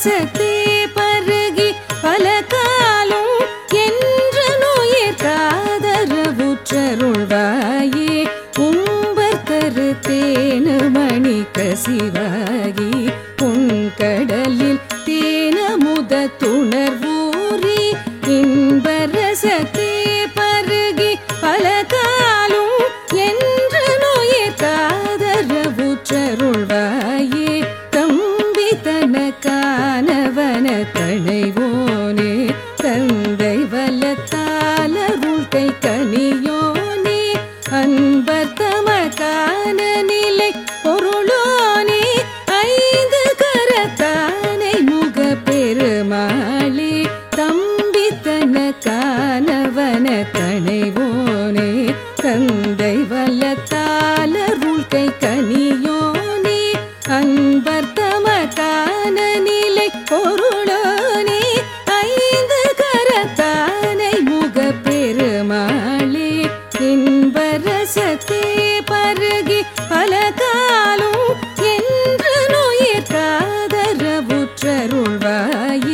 இன்பரசத்தே பருகி பல காலம் என்று நோயிற் காதரவுற்றருள்வாயே உம்பர் தரு தேனமணி கசிவாகி பொன்கடலில் தேனமுத துணர்வூரி இன்பரசத்தே பருகி பல காலம் என்று நோயிற் காதரவுற்றருள்வாயே தம்பி தனக்கானவன தனைவோனே தந்தை வலத்தாலருள் கை கனியோனே அன்பர் தமக்கான நிலை பொருளோனே ஐந்து கரத்தானை முக பெருமாளே தம்பி தனக்கானவன தனைவோனே தந்தை வல்லத்தாலருள் கை கனியோனே அன்பர் தமக்கான நிலை பொருளோனே ஐந்து கரத்தானை முக பெருமாளே இன்பரசத்தே பருகி பல காலம் என்று நோயிற் காதரவுற்றருள்வாயே